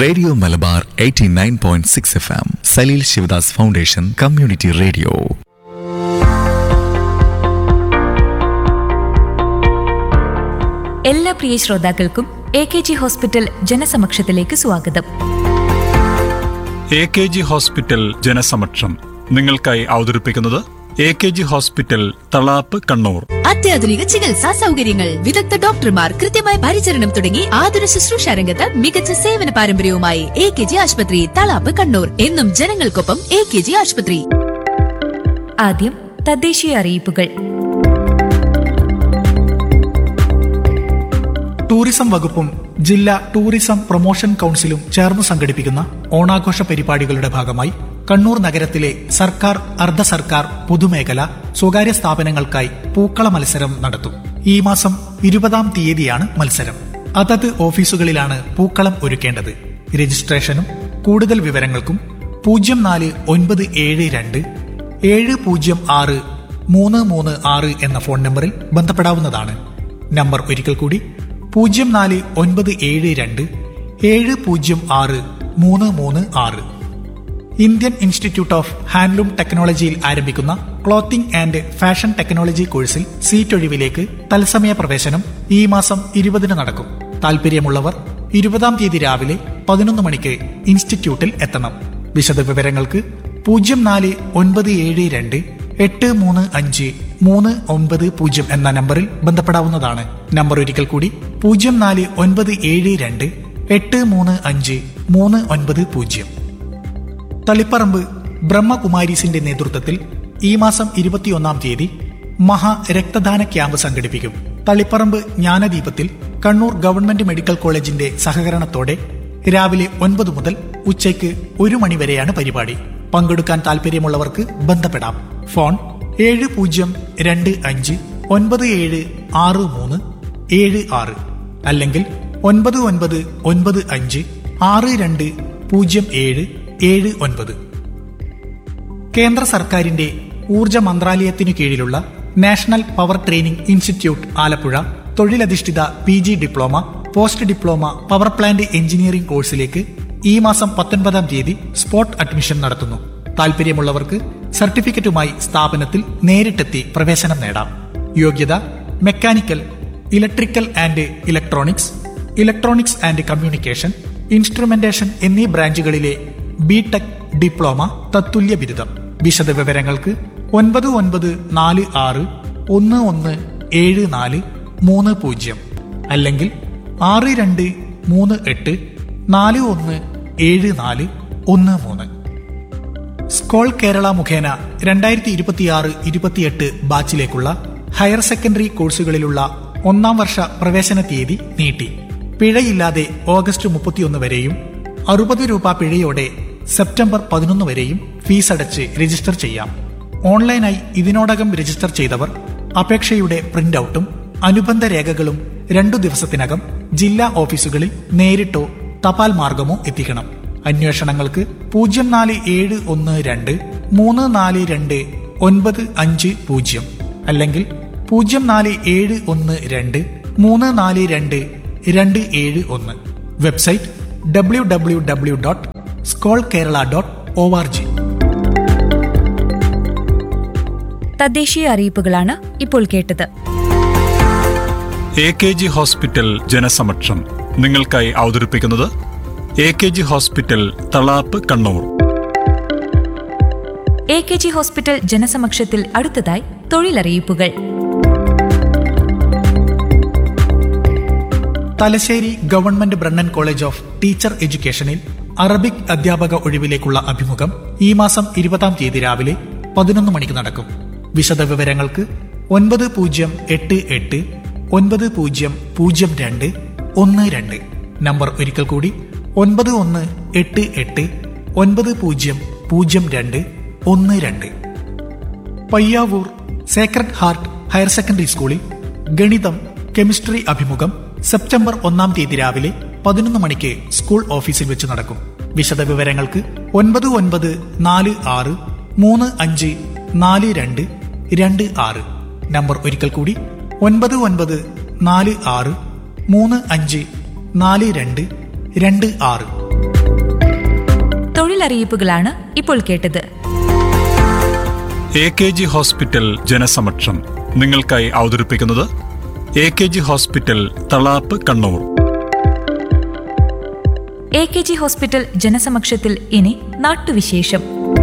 Radio Malabar 89.6 point six F M Salil Shivadas foundation community radio എല്ലാ പ്രിയ ശ്രോതാക്കൾക്കും എ കെ ജി ഹോസ്പിറ്റൽ ജനസമക്ഷത്തിലേക്ക് സ്വാഗതം എ കെ ജി ഹോസ്പിറ്റൽ ജനസമക്ഷം നിങ്ങൾക്കായി അവതരിപ്പിക്കുന്നത് A K G hospital Thalap Kannur അത്യാധുനിക ചികിത്സാ സൗകര്യങ്ങൾ വിദഗ്ധ ഡോക്ടർമാർ കൃത്യമായ പരിചരണം തുടങ്ങി ആതുര ശുശ്രൂഷ രംഗത്ത് മികച്ച സേവന പാരമ്പര്യവുമായി എ കെ ജി ആശുപത്രി തളാപ്പ് കണ്ണൂർ എന്നും ജനങ്ങൾക്കൊപ്പം എ കെ ജി ആശുപത്രി ആദ്യം തദ്ദേശീയ അറിയിപ്പുകൾ ടൂറിസം വകുപ്പും ജില്ലാ ടൂറിസം പ്രൊമോഷൻ കൌൺസിലും ചേർന്ന് സംഘടിപ്പിക്കുന്ന ഓണാഘോഷ പരിപാടികളുടെ ഭാഗമായി കണ്ണൂർ നഗരത്തിലെ സർക്കാർ അർദ്ധ സർക്കാർ പൊതുമേഖല സ്വകാര്യ സ്ഥാപനങ്ങൾക്കായി പൂക്കള മത്സരം നടത്തും ഈ മാസം ഇരുപതാം തീയതിയാണ് മത്സരം അതത് ഓഫീസുകളിലാണ് പൂക്കളം ഒരുക്കേണ്ടത് രജിസ്ട്രേഷനും കൂടുതൽ വിവരങ്ങൾക്കും പൂജ്യം നാല് ഒൻപത് ഏഴ് രണ്ട് ഏഴ് പൂജ്യം ആറ് മൂന്ന് മൂന്ന് ആറ് എന്ന ഫോൺ നമ്പറിൽ ബന്ധപ്പെടാവുന്നതാണ് നമ്പർ ഒരിക്കൽ കൂടി പൂജ്യം നാല് ഒൻപത് ഏഴ് രണ്ട് ഏഴ് പൂജ്യം ആറ് മൂന്ന് മൂന്ന് ആറ് ഇന്ത്യൻ ഇൻസ്റ്റിറ്റ്യൂട്ട് ഓഫ് ഹാൻഡ്ലൂം ടെക്നോളജിയിൽ ആരംഭിക്കുന്ന ക്ലോത്തിംഗ് ആൻഡ് ഫാഷൻ ടെക്നോളജി കോഴ്സിൽ സീറ്റ് ഒഴിവിലേക്ക് തത്സമയ പ്രവേശനം ഈ മാസം ഇരുപതിന് നടക്കും താൽപര്യമുള്ളവർ ഇരുപതാം തീയതി രാവിലെ പതിനൊന്ന് മണിക്ക് ഇൻസ്റ്റിറ്റ്യൂട്ടിൽ എത്തണം വിശദവിവരങ്ങൾക്ക് പൂജ്യം നാല് ഒൻപത് ഏഴ് രണ്ട് എട്ട് മൂന്ന് അഞ്ച് മൂന്ന് ഒൻപത് പൂജ്യം എന്ന നമ്പറിൽ ബന്ധപ്പെടാവുന്നതാണ് നമ്പർ ഒരിക്കൽ കൂടി പൂജ്യം നാല് ഒൻപത് ഏഴ് രണ്ട് എട്ട് മൂന്ന് അഞ്ച് മൂന്ന് ഒൻപത് പൂജ്യം തളിപ്പറമ്പ് ബ്രഹ്മകുമാരീസിന്റെ നേതൃത്വത്തിൽ ഈ മാസം ഇരുപത്തിയൊന്നാം തീയതി മഹാ രക്തദാന ക്യാമ്പ് സംഘടിപ്പിക്കും തളിപ്പറമ്പ് ജ്ഞാനദീപത്തിൽ കണ്ണൂർ ഗവൺമെന്റ് മെഡിക്കൽ കോളേജിന്റെ സഹകരണത്തോടെ രാവിലെ ഒൻപത് മുതൽ ഉച്ചയ്ക്ക് ഒരു മണിവരെയാണ് പരിപാടി പങ്കെടുക്കാൻ താൽപര്യമുള്ളവർക്ക് ബന്ധപ്പെടാം ഫോൺ ഏഴ് പൂജ്യം രണ്ട് അഞ്ച് ഒൻപത് ഏഴ് ആറ് മൂന്ന് ഏഴ് ആറ് അല്ലെങ്കിൽ ഒൻപത് ഒൻപത് ഒൻപത് അഞ്ച് ആറ് രണ്ട് പൂജ്യം ഏഴ് ഏഴ് ഒൻപത് കേന്ദ്ര സർക്കാരിന്റെ ഊർജ മന്ത്രാലയത്തിനു കീഴിലുള്ള national power training institute Alappuzha തൊഴിലധിഷ്ഠിത P G diploma post diploma power plant engineering കോഴ്സിലേക്ക് ഈ മാസം പത്തൊൻപതാം തീയതി സ്പോട്ട് അഡ്മിഷൻ നടത്തുന്നു താൽപര്യമുള്ളവർക്ക് സർട്ടിഫിക്കറ്റുമായി സ്ഥാപനത്തിൽ നേരിട്ടെത്തി പ്രവേശനം നേടാം യോഗ്യത mechanical electrical and electronics electronics and communication instrumentation എന്നീ ബ്രാഞ്ചുകളിലെ ബി ടെക് ഡിപ്ലോമ തത്തുല്യ ബിരുദം വിശദവിവരങ്ങൾക്ക് ഒൻപത് ഒൻപത് നാല് ആറ് ഒന്ന് ഒന്ന് ഏഴ് നാല് മൂന്ന് പൂജ്യം അല്ലെങ്കിൽ ആറ് രണ്ട് മൂന്ന് എട്ട് നാല് ഒന്ന് ഏഴ് നാല് ഒന്ന് മൂന്ന് സ്കോൾ കേരള മുഖേന രണ്ടായിരത്തി ഇരുപത്തിയാറ് ഇരുപത്തിയെട്ട് ബാച്ചിലേക്കുള്ള ഹയർ സെക്കൻഡറി കോഴ്സുകളിലുള്ള ഒന്നാം വർഷ പ്രവേശന തീയതി നീട്ടി പിഴയില്ലാതെ ഓഗസ്റ്റ് മുപ്പത്തിയൊന്ന് വരെയും അറുപത് രൂപ പിഴയോടെ സെപ്റ്റംബർ പതിനൊന്ന് വരെയും ഫീസ് അടച്ച് രജിസ്റ്റർ ചെയ്യാം ഓൺലൈനായി ഇതിനോടകം രജിസ്റ്റർ ചെയ്തവർ അപേക്ഷയുടെ പ്രിന്റ് ഔട്ടും അനുബന്ധ രേഖകളും രണ്ടു ദിവസത്തിനകം ജില്ലാ ഓഫീസുകളിൽ നേരിട്ടോ തപാൽ മാർഗമോ എത്തിക്കണം അന്വേഷണങ്ങൾക്ക് പൂജ്യം നാല് ഏഴ് ഒന്ന് രണ്ട് മൂന്ന് നാല് രണ്ട് ഒൻപത് അഞ്ച് പൂജ്യം അല്ലെങ്കിൽ പൂജ്യം നാല് ഏഴ് ഒന്ന് രണ്ട് മൂന്ന് നാല് രണ്ട് രണ്ട് ഏഴ് ഒന്ന് website W W W dot Scole Kerala dot O R G തദ്ദേശീയ അറിയിപ്പുകളാണ് ഇപ്പോൾ കേട്ടത് എ കെ ജി ഹോസ്പിറ്റൽ ജനസമക്ഷം നിങ്ങൾക്കായി അവതരിപ്പിക്കുന്നത് A K G hospital Thalap Kannur A K G hospital ജനസമക്ഷത്തിൽ അടുത്തതായി തൊഴിലറിയിപ്പുകൾ Thalassery government Brennen college of teacher എഡ്യൂക്കേഷനിൽ അറബിക് അധ്യാപക ഒഴിവിലേക്കുള്ള അഭിമുഖം ഈ മാസം ഇരുപതാം തീയതി രാവിലെ പതിനൊന്ന് മണിക്ക് നടക്കും വിശദവിവരങ്ങൾക്ക് ഒൻപത് പൂജ്യം എട്ട് എട്ട് ഒൻപത് പൂജ്യം പൂജ്യം രണ്ട് ഒന്ന് രണ്ട് നമ്പർ ഒരിക്കൽ കൂടി ഒൻപത് ഒന്ന് എട്ട് എട്ട് ഒൻപത് പൂജ്യം പൂജ്യം രണ്ട് ഒന്ന് രണ്ട് Payyavoor sacred heart higher secondary സ്കൂളിൽ ഗണിതം കെമിസ്ട്രി അഭിമുഖം സെപ്റ്റംബർ ഒന്നാം തീയതി രാവിലെ പതിനൊന്ന് മണിക്ക് സ്കൂൾ ഓഫീസിൽ വെച്ച് നടക്കും വിശദവിവരങ്ങൾക്ക് ഒൻപത് ഒൻപത് നാല് ആറ് മൂന്ന് അഞ്ച് നാല് രണ്ട് രണ്ട് ആറ് നമ്പർ ഒരിക്കൽ കൂടി ഒൻപത് ഒൻപത് നാല് ആറ് മൂന്ന് അഞ്ച് നാല് രണ്ട് രണ്ട് ആറ് തൊഴിലറിയിപ്പുകളാണ് ഇപ്പോൾ കേട്ടത് എ കെ ജി ഹോസ്പിറ്റൽ ജനസമക്ഷം നിങ്ങൾക്കായി അവതരിപ്പിക്കുന്നത് A K G hospital Thalap Kannur A K G hospital ജനസമക്ഷത്തിൽ ഇനി നാട്ടുവിശേഷം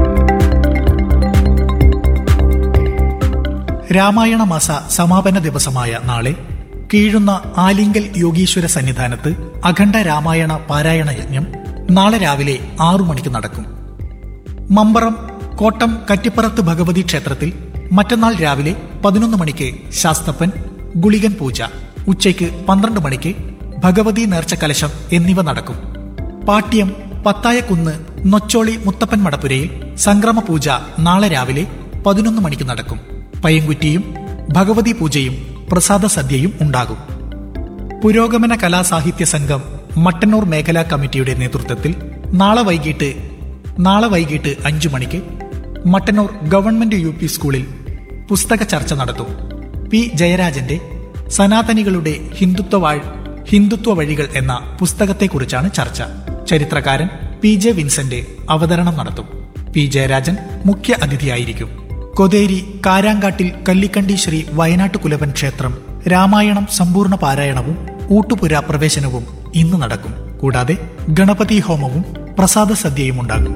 രാമായണ മാസ സമാപന ദിവസമായ നാളെ കീഴുന്ന ആലിങ്കൽ യോഗീശ്വര സന്നിധാനത്ത് അഖണ്ഡ രാമായണ പാരായണ യജ്ഞം നാളെ രാവിലെ ആറു മണിക്ക് നടക്കും മമ്പറം കോട്ടം കറ്റിപ്പറത്ത് ഭഗവതി ക്ഷേത്രത്തിൽ മറ്റന്നാൾ രാവിലെ പതിനൊന്ന് മണിക്ക് ശാസ്തപ്പൻ ഗുളികൻ പൂജ ഉച്ചയ്ക്ക് പന്ത്രണ്ട് മണിക്ക് ഭഗവതി നേർച്ച കലശം എന്നിവ നടക്കും പാട്യം പത്തായക്കുന്ന് നൊച്ചോളി മുത്തപ്പൻ മടപ്പുരയിൽ സംക്രമ പൂജ നാളെ രാവിലെ പതിനൊന്ന് മണിക്ക് നടക്കും പയ്യൻകുറ്റിയും ഭഗവതി പൂജയും പ്രസാദ സദ്യയും ഉണ്ടാകും പുരോഗമന കലാസാഹിത്യ സംഘം മട്ടന്നൂർ മേഖലാ കമ്മിറ്റിയുടെ നേതൃത്വത്തിൽ നാളെ വൈകിട്ട് നാളെ വൈകിട്ട് അഞ്ചു മണിക്ക് മട്ടന്നൂർ ഗവൺമെന്റ് യു പി സ്കൂളിൽ പുസ്തക ചർച്ച നടത്തും പി ജയരാജന്റെ സനാതനികളുടെ ഹിന്ദുത്വ വാഴ് ഹിന്ദുത്വ വഴികൾ എന്ന പുസ്തകത്തെക്കുറിച്ചാണ് ചർച്ച ചരിത്രകാരൻ പി ജെ വിൻസെന്റ് അവതരണം നടത്തും പി ജയരാജൻ മുഖ്യ അതിഥിയായിരിക്കും കൊതേരി കാരാങ്കാട്ടിൽ കല്ലിക്കണ്ടി ശ്രീ വയനാട്ട് കുലവൻ ക്ഷേത്രം രാമായണം സമ്പൂർണ്ണ പാരായണവും ഊട്ടുപുര പ്രവേശനവും ഇന്ന് നടക്കും കൂടാതെ ഗണപതി ഹോമവും പ്രസാദ സദ്യയും ഉണ്ടാകും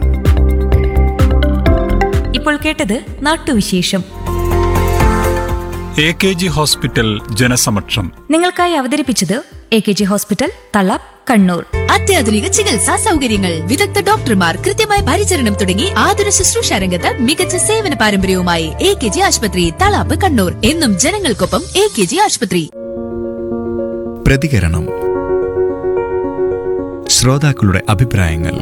ഇപ്പോൾ കേട്ടത് നാട്ടുവിശേഷം എ കെ ജി ഹോസ്പിറ്റൽ ജനസമക്ഷം നിങ്ങൾക്കായി അവതരിപ്പിച്ചത് A K G hospital Thalap Kannur അത്യാധുനിക ചികിത്സാ സൗകര്യങ്ങൾ വിദഗ്ധ ഡോക്ടർമാർ കൃത്യമായ പരിചരണം തുടങ്ങി ആതുര ശുശ്രൂഷ രംഗത്ത് മികച്ച സേവന പാരമ്പര്യവുമായി എ കെ ജി ആശുപത്രി തളാപ്പ് കണ്ണൂർ എന്നും ജനങ്ങൾക്കൊപ്പം എ കെ ജി ആശുപത്രി പ്രതികരണം ശ്രോതാക്കളുടെ അഭിപ്രായങ്ങൾ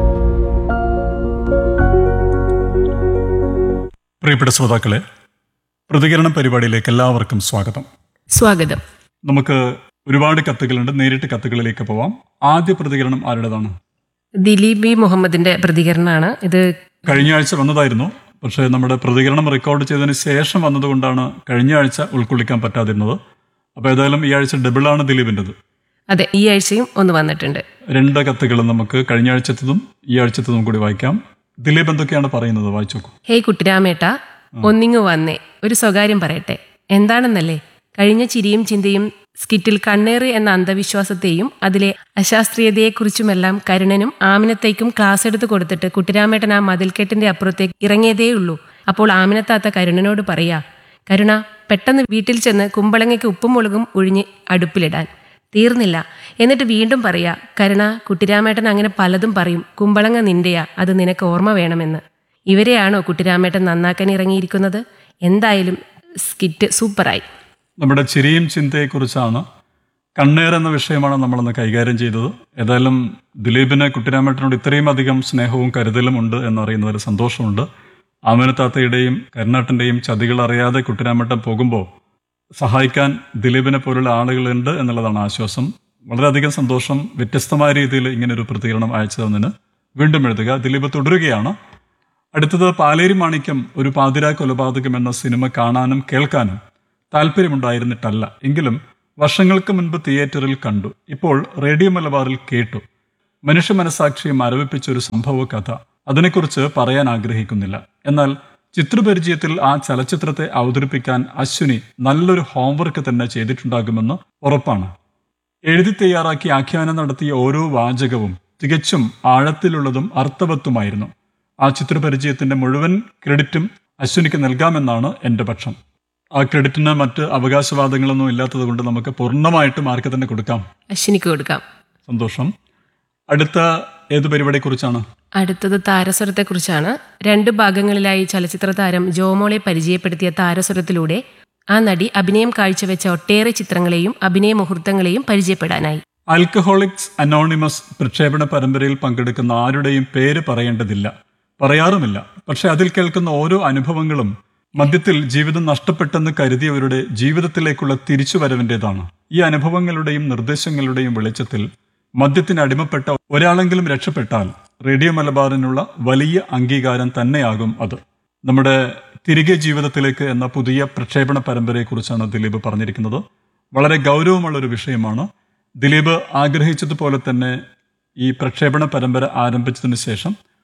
പ്രിയപ്പെട്ട ശ്രോതാക്കളെ പ്രതികരണം പരിപാടിയിലേക്ക് എല്ലാവർക്കും സ്വാഗതം സ്വാഗതം നമുക്ക് ഒരുപാട് കത്തുകളുണ്ട് നേരിട്ട് കത്തുകളിലേക്ക് പോവാം ആദ്യ പ്രതികരണം ആരുടേതാണ് ദിലീപ് ബി മുഹമ്മദിന്റെ പ്രതികരണമാണ് ഇത് കഴിഞ്ഞ ആഴ്ച വന്നതായിരുന്നു പക്ഷേ നമ്മുടെ പ്രതികരണം റെക്കോർഡ് ചെയ്തതിന് ശേഷം വന്നതുകൊണ്ടാണ് കഴിഞ്ഞ ആഴ്ച ഉൾക്കൊള്ളിക്കാൻ പറ്റാതിരുന്നത് അപ്പോൾ ഏതായാലും ഈ ആഴ്ച ഡബിളാണ് ദിലീപിൻ്റെത് അതെ ഈ ആഴ്ചയും ഒന്ന് വന്നിട്ടുണ്ട് രണ്ട് കത്തുകളും നമുക്ക് കഴിഞ്ഞ ആഴ്ചത്തതും ഈ ആഴ്ചത്തതും കൂടി വായിക്കാം ദിലീപ് എന്തൊക്കെയാണ് പറയുന്നത് വായിച്ചു നോക്കൂ ഹേയ് കുട്ടിരാമേട്ട ഒന്നിങ്ങു വന്നേ ഒരു സ്വകാര്യം പറയട്ടെ എന്താണെന്നല്ലേ കഴിഞ്ഞ ചിരിയും ചിന്തയും സ്കിറ്റിൽ കണ്ണേറ് എന്ന അന്ധവിശ്വാസത്തെയും അതിലെ അശാസ്ത്രീയതയെക്കുറിച്ചുമെല്ലാം കരുണനും ആമിനത്തേക്കും ക്ലാസ് എടുത്ത് കൊടുത്തിട്ട് കുട്ടിരാമേട്ടൻ ആ മതിൽക്കെട്ടിന്റെ അപ്പുറത്തേക്ക് ഇറങ്ങിയതേയുള്ളൂ അപ്പോൾ ആമിനത്താത്ത കരുണനോട് പറയാ കരുണ പെട്ടെന്ന് വീട്ടിൽ ചെന്ന് കുമ്പളങ്ങയ്ക്ക് ഉപ്പും മുളകും ഒഴിഞ്ഞ് അടുപ്പിലിടാൻ തീർന്നില്ല എന്നിട്ട് വീണ്ടും പറയാ കരുണ കുട്ടിരാമേട്ടൻ അങ്ങനെ പലതും പറയും കുമ്പളങ്ങ നിന്റെയാ അത് നിനക്ക് ഓർമ്മ വേണമെന്ന് ഇവരെയാണോ കുട്ടിരാമേട്ടൻ നന്നാക്കാൻ ഇറങ്ങിയിരിക്കുന്നത് എന്തായാലും സ്കിറ്റ് സൂപ്പറായി നമ്മുടെ ചിരിയും ചിന്തയെക്കുറിച്ചാണ് കണ്ണേർ എന്ന വിഷയമാണ് നമ്മളന്ന് കൈകാര്യം ചെയ്തത് ഏതായാലും ദിലീപിന് കുട്ടിരാമേട്ടനോട് ഇത്രയും അധികം സ്നേഹവും കരുതലും ഉണ്ട് എന്നറിയുന്നതിൽ സന്തോഷമുണ്ട് ആമനത്താത്തയുടെയും കരുണാട്ടൻ്റെയും ചതികൾ അറിയാതെ കുട്ടിരാമേട്ടൻ പോകുമ്പോൾ സഹായിക്കാൻ ദിലീപിനെ പോലുള്ള ആളുകളുണ്ട് എന്നുള്ളതാണ് ആശ്വാസം വളരെയധികം സന്തോഷം വ്യത്യസ്തമായ രീതിയിൽ ഇങ്ങനെ ഒരു പ്രതികരണം അയച്ചു തന്നതിന് വീണ്ടും എഴുതുക ദിലീപ് തുടരുകയാണ് അടുത്തത് പാലേരി മാണിക്യം ഒരു പാതിരാ കൊലപാതകം എന്ന സിനിമ കാണാനും കേൾക്കാനും താല്പര്യമുണ്ടായിരുന്നിട്ടല്ല എങ്കിലും വർഷങ്ങൾക്ക് മുൻപ് തിയേറ്ററിൽ കണ്ടു ഇപ്പോൾ റേഡിയോ മലബാറിൽ കേട്ടു മനുഷ്യ മനസാക്ഷിയെ മരവിപ്പിച്ച ഒരു സംഭവ കഥ അതിനെക്കുറിച്ച് പറയാൻ ആഗ്രഹിക്കുന്നില്ല എന്നാൽ ചിത്രപരിചയത്തിൽ ആ ചലച്ചിത്രത്തെ അവതരിപ്പിക്കാൻ അശ്വിനി നല്ലൊരു ഹോംവർക്ക് തന്നെ ചെയ്തിട്ടുണ്ടാകുമെന്ന് ഉറപ്പാണ് എഴുതി തയ്യാറാക്കി ആഖ്യാനം നടത്തിയ ഓരോ വാചകവും തികച്ചും ആഴത്തിലുള്ളതും അർത്ഥവത്തുമായിരുന്നു ആ ചിത്രപരിചയത്തിന്റെ മുഴുവൻ ക്രെഡിറ്റും അശ്വിനിക്ക് നൽകാമെന്നാണ് എൻ്റെ പക്ഷം ആ ക്രെഡിറ്റിന് മറ്റ് അവകാശവാദങ്ങളൊന്നും ഇല്ലാത്തത് കൊണ്ട് നമുക്ക് പൂർണ്ണമായിട്ട് മാർക്ക് തന്നെ കൊടുക്കാം അശ്വിനിക്ക് കൊടുക്കാം സന്തോഷം അടുത്ത ഏത് പരിപാടിയെക്കുറിച്ചാണ് അടുത്തത് താരസ്വരത്തെക്കുറിച്ചാണ് രണ്ട് ഭാഗങ്ങളിലായി ചലച്ചിത്ര താരം ജോമോളെ പരിചയപ്പെടുത്തിയ താരസ്വരത്തിലൂടെ ആ നടി അഭിനയം കാഴ്ചവെച്ച ഒട്ടേറെ ചിത്രങ്ങളെയും അഭിനയ മുഹൂർത്തങ്ങളെയും പരിചയപ്പെടാനായി ആൽക്കഹോളിക്സ് അനോണിമസ് പ്രക്ഷേപണ പരമ്പരയിൽ പങ്കെടുക്കുന്ന ആരുടെയും പേര് പറയേണ്ടതില്ല പറയാറുമില്ല പക്ഷെ അതിൽ കേൾക്കുന്ന ഓരോ അനുഭവങ്ങളും മദ്യത്തിൽ ജീവിതം നഷ്ടപ്പെട്ടെന്ന് കരുതിയവരുടെ ജീവിതത്തിലേക്കുള്ള തിരിച്ചുവരവിൻ്റെതാണ് ഈ അനുഭവങ്ങളുടെയും നിർദ്ദേശങ്ങളുടെയും വെളിച്ചത്തിൽ മദ്യത്തിന് അടിമപ്പെട്ട ഒരാളെങ്കിലും രക്ഷപ്പെട്ടാൽ റേഡിയോ മലബാറിനുള്ള വലിയ അംഗീകാരം തന്നെയാകും അത് നമ്മുടെ തിരികെ ജീവിതത്തിലേക്ക് എന്ന പുതിയ പ്രക്ഷേപണ പരമ്പരയെക്കുറിച്ചാണ് ദിലീപ് പറഞ്ഞിരിക്കുന്നത് വളരെ ഗൗരവമുള്ളൊരു വിഷയമാണ് ദിലീപ് ആഗ്രഹിച്ചതുപോലെ തന്നെ ഈ പ്രക്ഷേപണ പരമ്പര ആരംഭിച്ചതിന് ശേഷം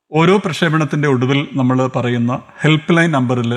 ഓരോ പ്രക്ഷേപണത്തിന്റെ ഒടുവിൽ നമ്മൾ പറയുന്ന ഹെൽപ്പ് ലൈൻ നമ്പറിൽ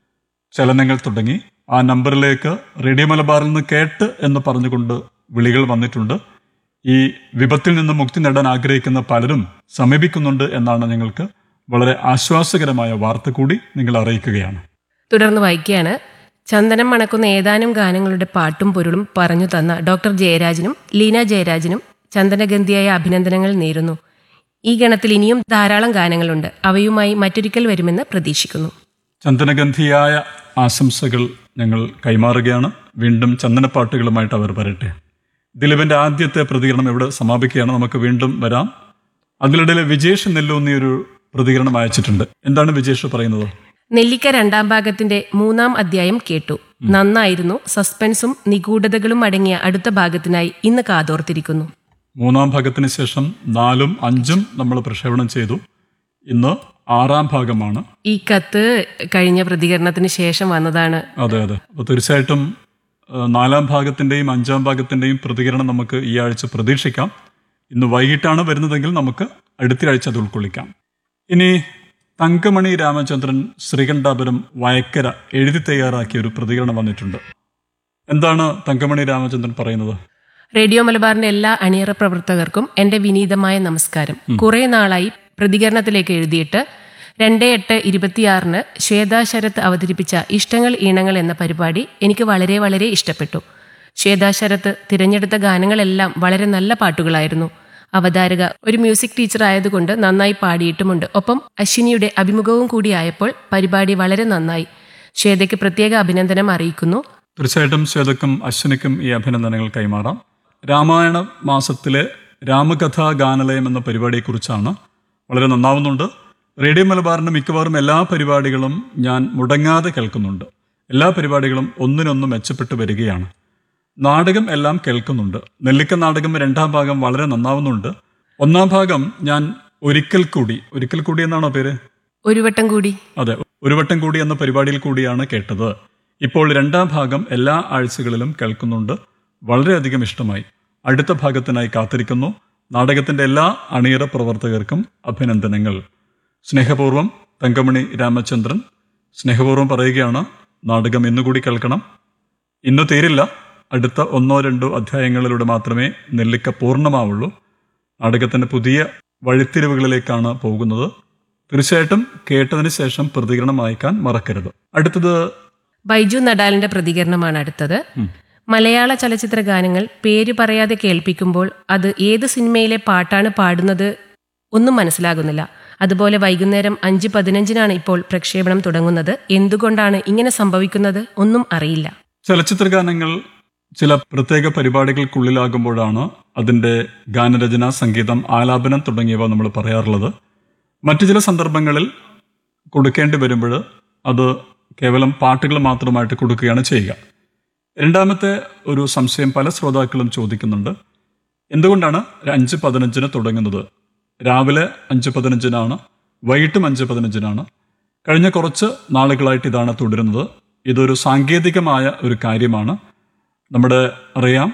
ചലനങ്ങൾ തുടങ്ങി ആ നമ്പറിലേക്ക് റേഡിയോ മലബാറിൽ നിന്ന് കേട്ട് എന്ന് പറഞ്ഞുകൊണ്ട് വിളികൾ വന്നിട്ടുണ്ട് ഈ വിപത്തിൽ നിന്ന് മുക്തി നേടാൻ ആഗ്രഹിക്കുന്ന പലരും സമീപിക്കുന്നുണ്ട് എന്നാണ് ഞങ്ങൾക്ക് വളരെ ആശ്വാസകരമായ വാർത്ത കൂടി നിങ്ങൾ അറിയിക്കുകയാണ് തുടർന്ന് വായിക്കുകയാണ് ചന്ദനം മണക്കുന്ന ഏതാനും ഗാനങ്ങളുടെ പാട്ടും പൊരുളും പറഞ്ഞു തന്ന ഡോക്ടർ ജയരാജനും ലീന ജയരാജനും ചന്ദനഗന്ധിയായ അഭിനന്ദനങ്ങൾ നേരുന്നു ഈ ഗണത്തിൽ ഇനിയും ധാരാളം ഗാനങ്ങളുണ്ട് അവയുമായി മറ്റൊരിക്കൽ വരുമെന്ന് പ്രതീക്ഷിക്കുന്നു ചന്ദനഗന്ധിയായ ആശംസകൾ ഞങ്ങൾ കൈമാറുകയാണ് വീണ്ടും ചന്ദനപ്പാട്ടുകളുമായിട്ട് അവർ വരട്ടെ ദിലീപിന്റെ ആദ്യത്തെ പ്രതികരണം ഇവിടെ സമാപിക്കുകയാണ് നമുക്ക് വീണ്ടും വരാം അതിനിടയിൽ വിജേഷ് നെല്ലൂന്നി ഒരു പ്രതികരണം അയച്ചിട്ടുണ്ട് എന്താണ് വിജേഷ് പറയുന്നത് നെല്ലിക്ക രണ്ടാം ഭാഗത്തിന്റെ മൂന്നാം അധ്യായം കേട്ടു നന്നായിരുന്നു സസ്പെൻസും നിഗൂഢതകളും അടങ്ങിയ അടുത്ത ഭാഗത്തിനായി ഇന്ന് കാതോർത്തിരിക്കുന്നു മൂന്നാം ഭാഗത്തിന് ശേഷം നാലും അഞ്ചും നമ്മൾ പ്രക്ഷേപണം ചെയ്തു ഇന്ന് ആറാം ഭാഗമാണ് ഈ കത്ത് കഴിഞ്ഞ പ്രതികരണത്തിന് ശേഷം വന്നതാണ് അതെ അതെ അപ്പോൾ തീർച്ചയായിട്ടും ആ, നാലാം ഭാഗത്തിന്റെയും അഞ്ചാം ഭാഗത്തിന്റെയും പ്രതികരണം നമുക്ക് ഈ ആഴ്ച പ്രതീക്ഷിക്കാം ഇന്ന് വൈകിട്ടാണ് വരുന്നതെങ്കിൽ നമുക്ക് അടുത്ത ആഴ്ച അത് ഉൾക്കൊള്ളിക്കാം ഇനി തങ്കമണി രാമചന്ദ്രൻ ശ്രീകണ്ഠാപുരം വയക്കര എഴുതി തയ്യാറാക്കിയ ഒരു പ്രതികരണം വന്നിട്ടുണ്ട് എന്താണ് തങ്കമണി രാമചന്ദ്രൻ പറയുന്നത് റേഡിയോ മലബാറിന്റെ എല്ലാ അണിയറ പ്രവർത്തകർക്കും എന്റെ വിനീതമായ നമസ്കാരം കുറെ നാളായി പ്രതികരണത്തിലേക്ക് എഴുതിയിട്ട് രണ്ട് എട്ട് ഇരുപത്തിയാറിന് ശ്വേതാ ശരത്ത് അവതരിപ്പിച്ച ഇഷ്ടങ്ങൾ ഈണങ്ങൾ എന്ന പരിപാടി എനിക്ക് വളരെ വളരെ ഇഷ്ടപ്പെട്ടു ശ്വേതാ ശരത്ത് തിരഞ്ഞെടുത്ത ഗാനങ്ങളെല്ലാം വളരെ നല്ല പാട്ടുകളായിരുന്നു അവതാരക ഒരു മ്യൂസിക് ടീച്ചർ ആയതുകൊണ്ട് നന്നായി പാടിയിട്ടുമുണ്ട് ഒപ്പം അശ്വിനിയുടെ അഭിമുഖവും കൂടിയായപ്പോൾ പരിപാടി വളരെ നന്നായി ശ്വേതയ്ക്ക് പ്രത്യേക അഭിനന്ദനം അറിയിക്കുന്നു തീർച്ചയായിട്ടും ശ്വേതക്കും അശ്വിനിക്കും ഈ അഭിനന്ദനങ്ങൾ കൈമാറാം രാമായണ മാസത്തിലെ രാമകഥാ ഗാനലയം എന്ന പരിപാടിയെക്കുറിച്ചാണ് വളരെ നന്നാവുന്നുണ്ട് റേഡിയോ മലബാറിന്റെ മിക്കവാറും എല്ലാ പരിപാടികളും ഞാൻ മുടങ്ങാതെ കേൾക്കുന്നുണ്ട് എല്ലാ പരിപാടികളും ഒന്നിനൊന്ന് മെച്ചപ്പെട്ടു വരികയാണ് നാടകം എല്ലാം കേൾക്കുന്നുണ്ട് നെല്ലിക്ക നാടകം രണ്ടാം ഭാഗം വളരെ നന്നാവുന്നുണ്ട് ഒന്നാം ഭാഗം ഞാൻ ഒരിക്കൽ കൂടി ഒരിക്കൽ കൂടി എന്നാണോ പേര് ഒരു വട്ടം കൂടി അതെ ഒരു വട്ടം കൂടി എന്ന പരിപാടിയിൽ കൂടിയാണ് കേട്ടത് ഇപ്പോൾ രണ്ടാം ഭാഗം എല്ലാ ആഴ്ചകളിലും കേൾക്കുന്നുണ്ട് വളരെയധികം ഇഷ്ടമായി അടുത്ത ഭാഗത്തിനായി കാത്തിരിക്കുന്നു നാടകത്തിന്റെ എല്ലാ അണിയറ പ്രവർത്തകർക്കും അഭിനന്ദനങ്ങൾ സ്നേഹപൂർവ്വം തങ്കമണി രാമചന്ദ്രൻ സ്നേഹപൂർവ്വം പറയുകയാണ് നാടകം ഇന്നുകൂടി കേൾക്കണം ഇന്ന് തീരില്ല അടുത്ത ഒന്നോ രണ്ടോ അധ്യായങ്ങളിലൂടെ മാത്രമേ നെല്ലിക്ക പൂർണ്ണമാവുള്ളൂ നാടകത്തിന്റെ പുതിയ വഴിത്തിരിവുകളിലേക്കാണ് പോകുന്നത് തീർച്ചയായിട്ടും കേട്ടതിന് ശേഷം പ്രതികരണം അയക്കാൻ മറക്കരുത് അടുത്തത് ബൈജു നഡാലിന്റെ പ്രതികരണമാണ് അടുത്തത് മലയാള ചലച്ചിത്ര ഗാനങ്ങൾ പേര് പറയാതെ കേൾപ്പിക്കുമ്പോൾ അത് ഏത് സിനിമയിലെ പാട്ടാണ് പാടുന്നത് ഒന്നും മനസ്സിലാകുന്നില്ല അതുപോലെ വൈകുന്നേരം അഞ്ച് പതിനഞ്ചിനാണ് ഇപ്പോൾ പ്രക്ഷേപണം തുടങ്ങുന്നത് എന്തുകൊണ്ടാണ് ഇങ്ങനെ സംഭവിക്കുന്നത് ഒന്നും അറിയില്ല ചലച്ചിത്ര ഗാനങ്ങൾ ചില പ്രത്യേക പരിപാടികൾക്കുള്ളിലാകുമ്പോഴാണ് അതിന്റെ ഗാനരചന സംഗീതം ആലാപനം തുടങ്ങിയവ നമ്മൾ പറയാറുള്ളത് മറ്റു ചില സന്ദർഭങ്ങളിൽ കൊടുക്കേണ്ടി വരുമ്പോൾ അത് കേവലം പാട്ടുകൾ മാത്രമായിട്ട് കൊടുക്കുകയാണ് ചെയ്യുക രണ്ടാമത്തെ ഒരു സംശയം പല ശ്രോതാക്കളും ചോദിക്കുന്നുണ്ട് എന്തുകൊണ്ടാണ് അഞ്ച് പതിനഞ്ചിന് തുടങ്ങുന്നത് രാവിലെ അഞ്ച് പതിനഞ്ചിനാണ് വൈകിട്ടും അഞ്ച് പതിനഞ്ചിനാണ് കഴിഞ്ഞ കുറച്ച് നാളുകളായിട്ട് ഇതാണ് തുടരുന്നത് ഇതൊരു സാങ്കേതികമായ ഒരു കാര്യമാണ് നമ്മുടെ അറിയാം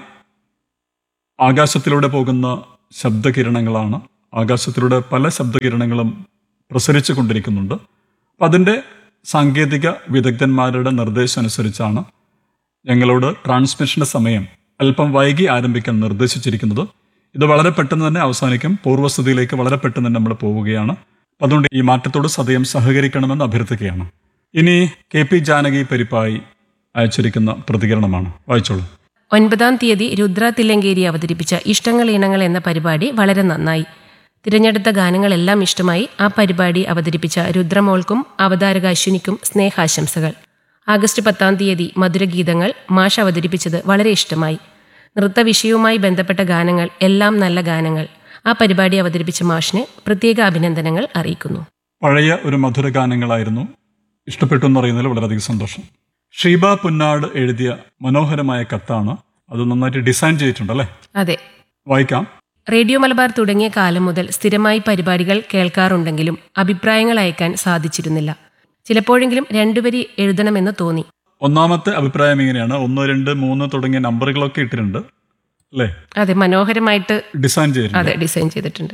ആകാശത്തിലൂടെ പോകുന്ന ശബ്ദകിരണങ്ങളാണ് ആകാശത്തിലൂടെ പല ശബ്ദകിരണങ്ങളും പ്രസരിച്ചു കൊണ്ടിരിക്കുന്നുണ്ട് അപ്പം അതിൻ്റെ സാങ്കേതിക വിദഗ്ധന്മാരുടെ നിർദ്ദേശം അനുസരിച്ചാണ് ഞങ്ങളോട് ട്രാൻസ്മിഷന്റെ സമയം അല്പം വൈകി ആരംഭിക്കാൻ നിർദ്ദേശിച്ചിരിക്കുന്നത് ഇത് വളരെ പെട്ടെന്ന് തന്നെ അവസാനിക്കും പൂർവ്വസ്ഥിതിയിലേക്ക് വളരെ പെട്ടെന്ന് തന്നെ നമ്മൾ പോവുകയാണ് അപ്പം അതുകൊണ്ട് ഈ മാറ്റത്തോട് സദയം സഹകരിക്കണമെന്ന് അഭ്യർത്ഥിക്കുകയാണ് ഇനി കെ പി ജാനകി പരിപ്പായി അയച്ചിരിക്കുന്ന പ്രതികരണമാണ് വായിച്ചോളൂ ഒൻപതാം തീയതി രുദ്ര തില്ലങ്കേരി അവതരിപ്പിച്ച ഇഷ്ടങ്ങൾ ഇണങ്ങൾ എന്ന പരിപാടി വളരെ നന്നായി തിരഞ്ഞെടുത്ത ഗാനങ്ങളെല്ലാം ഇഷ്ടമായി ആ പരിപാടി അവതരിപ്പിച്ച രുദ്രമോൾക്കും അവതാരക അശ്വിനിക്കും സ്നേഹാശംസകൾ ആഗസ്റ്റ് പത്താം തീയതി മധുരഗീതങ്ങൾ മാഷ് അവതരിപ്പിച്ചത് വളരെ ഇഷ്ടമായി നൃത്തവിഷയവുമായി ബന്ധപ്പെട്ട ഗാനങ്ങൾ എല്ലാം നല്ല ഗാനങ്ങൾ ആ പരിപാടി അവതരിപ്പിച്ച മാഷിന് പ്രത്യേക അഭിനന്ദനങ്ങൾ അറിയിക്കുന്നു പഴയ ഒരു മധുര ഗാനങ്ങളായിരുന്നു ഇഷ്ടപ്പെട്ടു എന്നറിയുന്നതിൽ വളരെയധികം സന്തോഷം ഷീബ പുന്നാട് എഴുതിയ മനോഹരമായ കത്താണ് അത് നന്നായിട്ട് ഡിസൈൻ ചെയ്തിട്ടുണ്ട് അല്ലേ അതെ വായിക്കാം റേഡിയോ മലബാർ തുടങ്ങിയ കാലം മുതൽ സ്ഥിരമായി പരിപാടികൾ കേൾക്കാറുണ്ടെങ്കിലും അഭിപ്രായങ്ങൾ അയക്കാൻ സാധിച്ചിരുന്നില്ല ചിലപ്പോഴെങ്കിലും രണ്ടുവരി എഴുതണമെന്ന് തോന്നി ഒന്നാമത്തെ അഭിപ്രായം ഇങ്ങനെയാണ് ഒന്ന് രണ്ട് മൂന്ന് തുടങ്ങിയ നമ്പറുകളൊക്കെ ഇട്ടിട്ടുണ്ട് അല്ലേ അതെ മനോഹരമായിട്ട് ഡിസൈൻ ചെയ്തിട്ടുണ്ട് അതെ ഡിസൈൻ ചെയ്തിട്ടുണ്ട്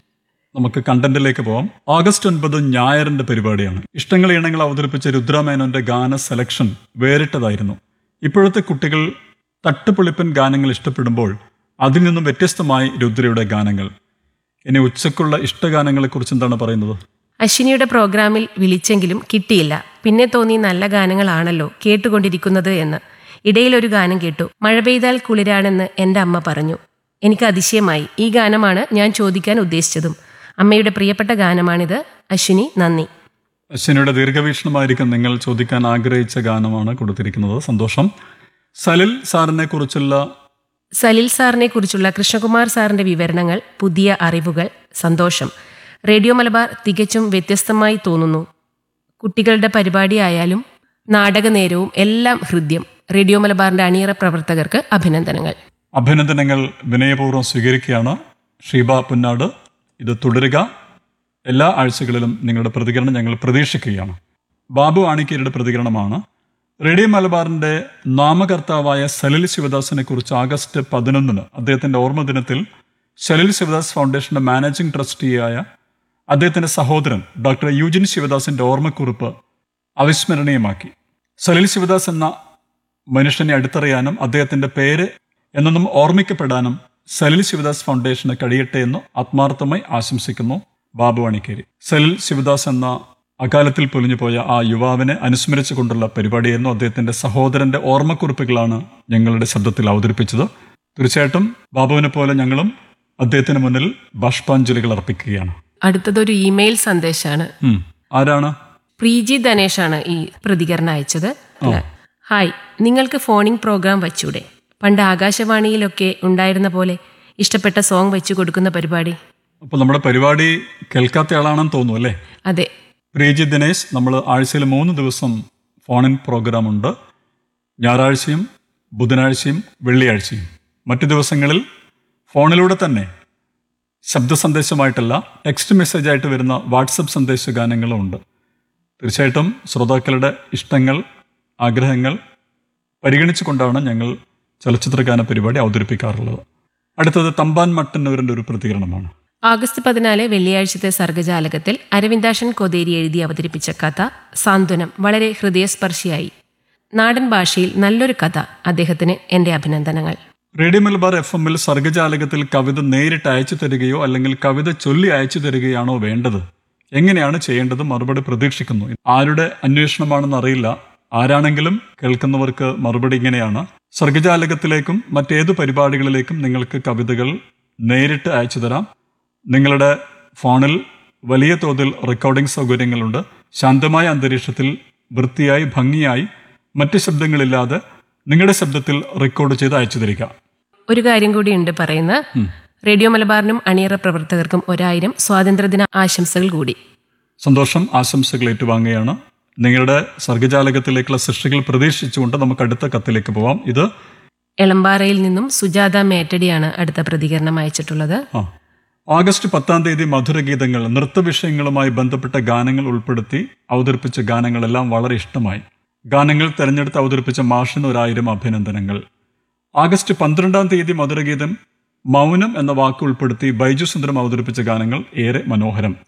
നമുക്ക് കണ്ടന്റിലേക്ക് പോവാം ഓഗസ്റ്റ് ഒൻപത് ഞായറിന്റെ പരിപാടിയാണ് ഇഷ്ടങ്ങൾ ഇണങ്ങൾ അവതരിപ്പിച്ച രുദ്രമേനോന്റെ ഗാന സെലക്ഷൻ വേറിട്ടതായിരുന്നു ഇപ്പോഴത്തെ കുട്ടികൾ തട്ടുപൊളിപ്പൻ ഗാനങ്ങൾ ഇഷ്ടപ്പെടുമ്പോൾ അതിൽ നിന്നും വ്യത്യസ്തമായി രുദ്രയുടെ ഗാനങ്ങൾ ഇനി ഉച്ചക്കുള്ള ഇഷ്ടഗാനങ്ങളെക്കുറിച്ച് എന്താണ് പറയുന്നത് അശ്വിനിയുടെ പ്രോഗ്രാമിൽ വിളിച്ചെങ്കിലും കിട്ടിയില്ല പിന്നെ തോന്നി നല്ല ഗാനങ്ങളാണല്ലോ കേട്ടുകൊണ്ടിരിക്കുന്നത് എന്ന് ഇടയിലൊരു ഗാനം കേട്ടു മഴ പെയ്താൽ കുളിരാണെന്ന് എൻ്റെ അമ്മ പറഞ്ഞു എനിക്ക് അതിശയമായി ഈ ഗാനമാണ് ഞാൻ ചോദിക്കാൻ ഉദ്ദേശിച്ചതും അമ്മയുടെ പ്രിയപ്പെട്ട ഗാനമാണിത് അശ്വിനി നന്ദി അശ്വിനിയുടെ ദീർഘവീക്ഷണമായിരിക്കും നിങ്ങൾ ചോദിക്കാൻ ആഗ്രഹിച്ച ഗാനമാണ് കൊടുത്തിരിക്കുന്നത് സന്തോഷം സലിൽ സാറിനെ കുറിച്ചുള്ള സലിൽ സാറിനെ കുറിച്ചുള്ള കൃഷ്ണകുമാർ സാറിന്റെ വിവരണങ്ങൾ പുതിയ അറിവുകൾ സന്തോഷം റേഡിയോ മലബാർ തികച്ചും വ്യത്യസ്തമായി തോന്നുന്നു കുട്ടികളുടെ പരിപാടിയായാലും നാടകനേരവും എല്ലാം ഹൃദ്യം റേഡിയോ മലബാറിന്റെ അണിയറ പ്രവർത്തകർക്ക് അഭിനന്ദനങ്ങൾ അഭിനന്ദനങ്ങൾ വിനയപൂർവ്വം സ്വീകരിക്കുകയാണ് ഷീബ പുന്നാട് ഇത് തുടരുക എല്ലാ ആഴ്ചകളിലും നിങ്ങളുടെ പ്രതികരണം ഞങ്ങൾ പ്രതീക്ഷിക്കുകയാണ് ബാബു ആണിക്കേരിയുടെ പ്രതികരണമാണ് റേഡിയോ മലബാറിന്റെ നാമകർത്താവായ സലിൽ ശിവദാസിനെ കുറിച്ച് ആഗസ്റ്റ് പതിനൊന്നിന് അദ്ദേഹത്തിന്റെ ഓർമ്മ ദിനത്തിൽ സലിൽ ശിവദാസ് ഫൗണ്ടേഷന്റെ മാനേജിംഗ് ട്രസ്റ്റിയായ അദ്ദേഹത്തിന്റെ സഹോദരൻ ഡോക്ടർ യുജിൻ ശിവദാസിന്റെ ഓർമ്മക്കുറിപ്പ് അവിസ്മരണീയമാക്കി സലിൽ ശിവദാസ് എന്ന മനുഷ്യനെ അടുത്തറിയാനും അദ്ദേഹത്തിന്റെ പേര് എന്നൊന്നും ഓർമ്മിക്കപ്പെടാനും സലിൽ ശിവദാസ് ഫൗണ്ടേഷന് കഴിയട്ടെ എന്ന് ആത്മാർത്ഥമായി ആശംസിക്കുന്നു ബാബു അണിക്കേരി സലിൽ ശിവദാസ് എന്ന അകാലത്തിൽ പൊലിഞ്ഞുപോയ ആ യുവാവിനെ അനുസ്മരിച്ചുകൊണ്ടുള്ള പരിപാടിയായിരുന്നു അദ്ദേഹത്തിന്റെ സഹോദരന്റെ ഓർമ്മക്കുറിപ്പുകളാണ് ഞങ്ങളുടെ ശബ്ദത്തിൽ അവതരിപ്പിച്ചത് തീർച്ചയായിട്ടും ബാബുവിനെ പോലെ ഞങ്ങളും അദ്ദേഹത്തിന് മുന്നിൽ ബാഷ്പാഞ്ജലികൾ അർപ്പിക്കുകയാണ് അടുത്തതൊരു ഇമെയിൽ സന്ദേശമാണ് ഉം. ആരാണ് പ്രീജി ധനേഷാണ് ഈ പ്രതികരണം അയച്ചത് അല്ല. ഹായ് നിങ്ങൾക്ക് ഫോണിംഗ് പ്രോഗ്രാം വച്ചൂടെ പണ്ട് ആകാശവാണിയിലൊക്കെ ഉണ്ടായിരുന്ന പോലെ ഇഷ്ടപ്പെട്ട സോങ് വെച്ചു കൊടുക്കുന്ന പരിപാടി അപ്പൊ നമ്മുടെ പരിപാടി കേൾക്കാത്ത ആളാണെന്ന് തോന്നുന്നു അല്ലേ അതെ പ്രീജി ദിനേശ് നമ്മൾ ആഴ്ചയിൽ മൂന്ന് ദിവസം ഫോണിൻ പ്രോഗ്രാം ഉണ്ട് ഞായറാഴ്ചയും ബുധനാഴ്ചയും വെള്ളിയാഴ്ചയും മറ്റു ദിവസങ്ങളിൽ ഫോണിലൂടെ തന്നെ ശബ്ദ സന്ദേശമായിട്ടല്ല ടെക്സ്റ്റ് മെസ്സേജ് ആയിട്ട് വരുന്ന വാട്സപ്പ് സന്ദേശ ഗാനങ്ങളും ഉണ്ട് തീർച്ചയായിട്ടും ശ്രോതാക്കളുടെ ഇഷ്ടങ്ങൾ ആഗ്രഹങ്ങൾ പരിഗണിച്ചുകൊണ്ടാണ് ഞങ്ങൾ ചലച്ചിത്രഗാന പരിപാടി അവതരിപ്പിക്കാറുള്ളത് അടുത്തത് തമ്പാൻ മട്ടന്നൂരിൻ്റെ ഒരു പ്രതികരണമാണ് ആഗസ്റ്റ് പതിനാല് വെള്ളിയാഴ്ചത്തെ സർഗജാലകത്തിൽ അരവിന്ദാഷൻ കൊതേരി എഴുതി അവതരിപ്പിച്ച കഥ സാന്ത്വനം വളരെ ഹൃദയസ്പർശിയായി നാടൻ ഭാഷയിൽ നല്ലൊരു കഥ അദ്ദേഹത്തിന് എൻ്റെ അഭിനന്ദനങ്ങൾ റേഡിയോ മലബാർ എഫ് എമ്മിൽ സർഗജാലകത്തിൽ കവിത നേരിട്ട് അയച്ചു തരികയോ അല്ലെങ്കിൽ കവിത ചൊല്ലി അയച്ചു തരികയാണോ വേണ്ടത് എങ്ങനെയാണ് ചെയ്യേണ്ടത് മറുപടി പ്രതീക്ഷിക്കുന്നു ആരുടെ അന്വേഷണമാണെന്ന് അറിയില്ല ആരാണെങ്കിലും കേൾക്കുന്നവർക്ക് മറുപടി ഇങ്ങനെയാണ് സർഗജാലകത്തിലേക്കും മറ്റേതു പരിപാടികളിലേക്കും നിങ്ങൾക്ക് കവിതകൾ നേരിട്ട് അയച്ചു തരാം നിങ്ങളുടെ ഫോണിൽ വലിയ തോതിൽ റെക്കോർഡിംഗ് സൗകര്യങ്ങളുണ്ട് ശാന്തമായ അന്തരീക്ഷത്തിൽ വൃത്തിയായി ഭംഗിയായി മറ്റ് ശബ്ദങ്ങളില്ലാതെ നിങ്ങളുടെ ശബ്ദത്തിൽ റെക്കോർഡ് ചെയ്ത് അയച്ചു തരിക ഒരു കാര്യം കൂടിയുണ്ട് പറയുന്ന റേഡിയോ മലബാറിനും അണിയറ പ്രവർത്തകർക്കും ഒരായിരം സ്വാതന്ത്ര്യദിന ആശംസകൾ കൂടി സന്തോഷം ആശംസകൾ ഏറ്റുവാങ്ങുകയാണ് നിങ്ങളുടെ സർഗജാലകത്തിലേക്കുള്ള സൃഷ്ടികൾ പ്രതീക്ഷിച്ചുകൊണ്ട് നമുക്ക് അടുത്ത കത്തിലേക്ക് പോവാം ഇത് എളമ്പാറയിൽ നിന്നും സുജാത മേറ്റടിയാണ് അടുത്ത പ്രതികരണം അയച്ചിട്ടുള്ളത് ആ ഓഗസ്റ്റ് പത്താം തീയതി മധുരഗീതങ്ങൾ നൃത്തവിഷയങ്ങളുമായി ബന്ധപ്പെട്ട ഗാനങ്ങൾ ഉൾപ്പെടുത്തി അവതരിപ്പിച്ച ഗാനങ്ങളെല്ലാം വളരെ ഇഷ്ടമായി ഗാനങ്ങൾ തെരഞ്ഞെടുത്ത് അവതരിപ്പിച്ച മാഷിന് ഒരായിരം അഭിനന്ദനങ്ങൾ ആഗസ്റ്റ് പന്ത്രണ്ടാം തീയതി മധുരഗീതം മൗനം എന്ന വാക്ക് ഉൾപ്പെടുത്തി ബൈജു സുന്ദരം അവതരിപ്പിച്ച ഗാനങ്ങൾ ഏറെ മനോഹരം